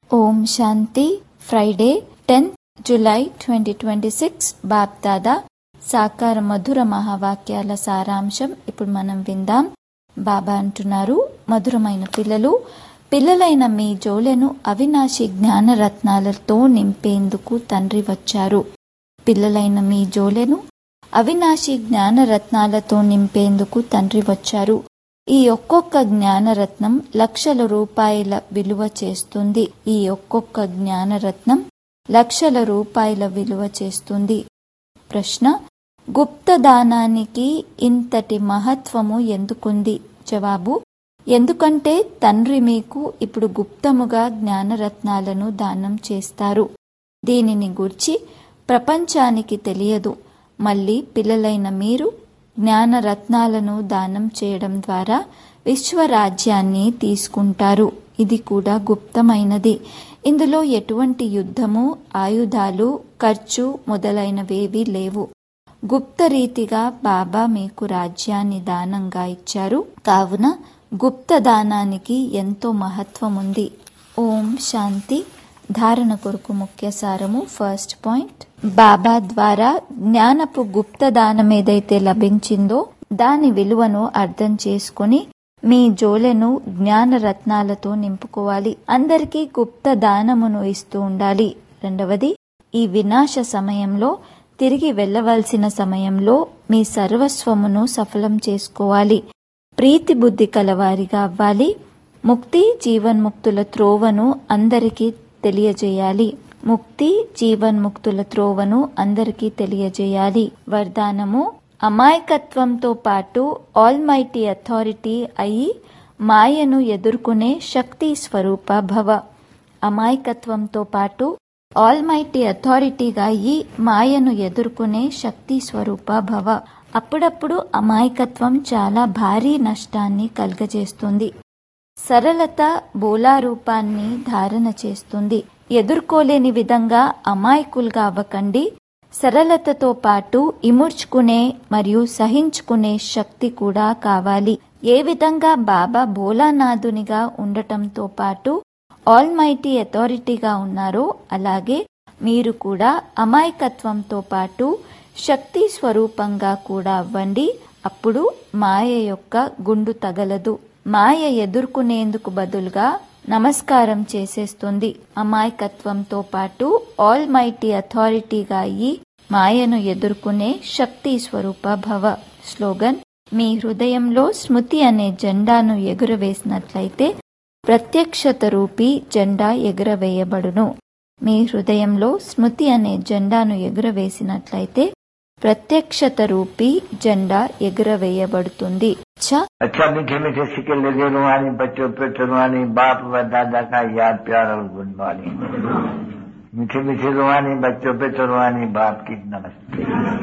ఓం శాంతి Friday tenth July twenty twenty six Bapdada సాకార మధుర మహావాక్యాల సారాంశం ఇప్పుడు మనం విందాం బాబా అంటున్నారు మధురమైన పిల్లలు పిల్లలైన మీ జోలెను అవినాశి జ్ఞాన రత్నాలతో నింపేందుకు తండ్రి వచ్చారు పిల్లలైన మీ జోలెను అవినాశి జ్ఞాన రత్నాలతో నింపేందుకు తండ్రి వచ్చారు ఈ ఒక్కొక్క జ్ఞానరత్నం లక్షల రూపాయల విలువ చేస్తుంది ఈ ఒక్కొక్క జ్ఞానరత్నం లక్షల రూపాయల విలువ చేస్తుంది ప్రశ్న గుప్త దానానికి ఇంతటి మహత్వము ఎందుకుంది జవాబు ఎందుకంటే తండ్రి మీకు ఇప్పుడు గుప్తముగా జ్ఞానరత్నాలను దానం చేస్తారు దీనిని గూర్చి ప్రపంచానికి తెలియదు మళ్ళీ పిల్లలైన మీరు జ్ఞానరత్నాలను దానం చేయడం ద్వారా విశ్వరాజ్యాన్ని తీసుకుంటారు ఇది కూడా గుప్తమైనది ఇందులో ఎటువంటి యుద్ధము ఆయుధాలు ఖర్చు మొదలైనవేవీ లేవు గుప్త రీతిగా బాబా మీకు రాజ్యాన్ని దానంగా ఇచ్చారు కావున గుప్త దానానికి ఎంతో మహత్వం ఉంది ఓం శాంతి ధారణ కొరకు ముఖ్య సారము ఫస్ట్ పాయింట్ బాబా ద్వారా జ్ఞానపు గుప్త దానం ఏదైతే లభించిందో దాని విలువను అర్థం చేసుకుని మీ జోలెను జ్ఞాన రత్నాలతో నింపుకోవాలి అందరికీ గుప్త దానమును ఇస్తూ ఉండాలి రెండవది ఈ వినాశ సమయంలో తిరిగి వెళ్ళవలసిన సమయంలో మీ సర్వస్వమును సఫలం చేసుకోవాలి ప్రీతి బుద్ధి కలవారిగా అవ్వాలి ముక్తి జీవన్ముక్తుల త్రోవను అందరికీ తెలియజేయాలి ముక్తి జీవన్ముక్తుల త్రోవను అందరికీ తెలియజేయాలి వరదానము అమాయకత్వంతో పాటు ఆల్మైటీ అథారిటీ అయి మాయను ఎదుర్కొనే శక్తి స్వరూప భవ అమాయకత్వంతో పాటు ఆల్మైటీ అథారిటీగా అయి మాయను ఎదుర్కొనే శక్తి స్వరూప భవ అప్పుడప్పుడు అమాయకత్వం చాలా భారీ నష్టాన్ని కలుగజేస్తుంది సరళత బోలా రూపాన్ని ధారణ చేస్తుంది ఎదుర్కోలేని విధంగా అమాయకులుగా అవ్వకండి సరళతతో పాటు ఇముడ్చుకునే మరియు సహించుకునే శక్తి కూడా కావాలి ఏ విధంగా బాబా భోలానాథునిగా ఉండటంతో పాటు ఆల్మైటీ అథారిటీగా ఉన్నారో అలాగే మీరు కూడా అమాయకత్వంతో పాటు శక్తి స్వరూపంగా కూడా అవ్వండి అప్పుడు మాయ యొక్క గుండు తగలదు మాయ ఎదుర్కొనేందుకు బదులుగా నమస్కారం చేసేస్తుంది అమాయకత్వంతో పాటు ఆల్ మైటీ అథారిటీగా అయ్యి మాయను ఎదుర్కొనే శక్తి స్వరూప భవ స్లోగన్ మీ హృదయంలో స్మృతి అనే జెండాను ఎగురవేసినట్లయితే ప్రత్యక్షత రూపీ జెండా ఎగురవేయబడును మీ హృదయంలో స్మృతి అనే జెండాను ఎగురవేసినట్లయితే ప్రత్యక్షత రూపీ జెండా ఎగురవేయబడుతుంది ఛ अच्छा मीठे मीठे सिक्के लगे रुहानी बच्चों पे रुहानी बाप व दादा का याद प्यार और गुड मॉर्निंग मीठे मीठे रुहानी बच्चों पे रुहानी बाप की नमस्ते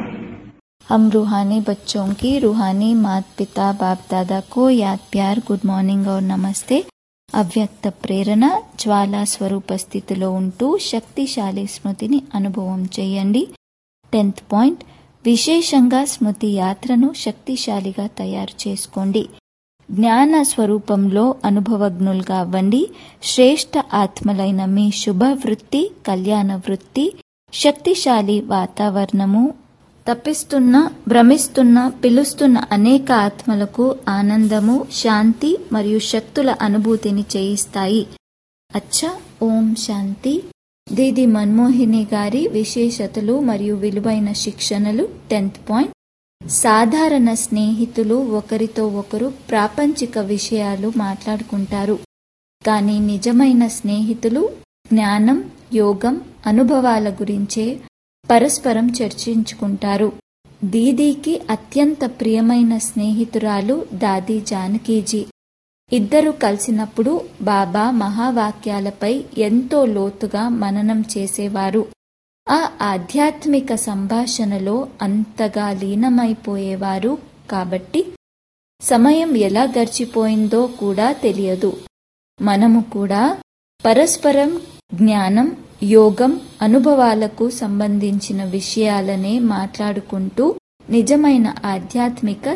हम रूहानी बच्चों की रूहानी माता पिता बाप दादा को याद प्यार గుడ్ మార్నింగ్ और నమస్తే అవ్యక్త ప్రేరణ జ్వాలా స్వరూప స్థితిలో ఉంటూ శక్తిశాలి స్మృతిని అనుభవం చేయండి టెన్త్ పాయింట్ విశేషంగా స్మృతి యాత్రను శక్తిశాలిగా తయారు చేసుకోండి జ్ఞాన స్వరూపంలో అనుభవజ్ఞులుగా అవ్వండి శ్రేష్ఠ ఆత్మలైన మీ శుభ వృత్తి కళ్యాణ వృత్తి శక్తిశాలి వాతావరణము తప్పిస్తున్న భ్రమిస్తున్న పిలుస్తున్న అనేక ఆత్మలకు ఆనందము శాంతి మరియు శక్తుల అనుభూతిని చేయిస్తాయి అచ్చా ఓం శాంతి దీది మన్మోహిని గారి విశేషతలు మరియు విలువైన శిక్షణలు టెన్త్ పాయింట్ సాధారణ స్నేహితులు ఒకరితో ఒకరు ప్రాపంచిక విషయాలు మాట్లాడుకుంటారు కానీ నిజమైన స్నేహితులు జ్ఞానం యోగం అనుభవాల గురించే పరస్పరం చర్చించుకుంటారు దీదీకి అత్యంత ప్రియమైన స్నేహితురాలు దాది జానకీజీ ఇద్దరు కలిసినప్పుడు బాబా మహావాక్యాలపై ఎంతో లోతుగా మననం చేసేవారు ఆ ఆధ్యాత్మిక సంభాషణలో అంతగా లీనమైపోయేవారు కాబట్టి సమయం ఎలా గడిచిపోయిందో కూడా తెలియదు మనము కూడా పరస్పరం జ్ఞానం యోగం అనుభవాలకు సంబంధించిన విషయాలనే మాట్లాడుకుంటూ నిజమైన ఆధ్యాత్మిక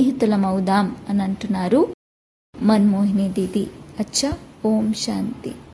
స్నేహితులమవుదాం అని అంటున్నారు మన్మోహిని దీది అచ్చా ఓం శాంతి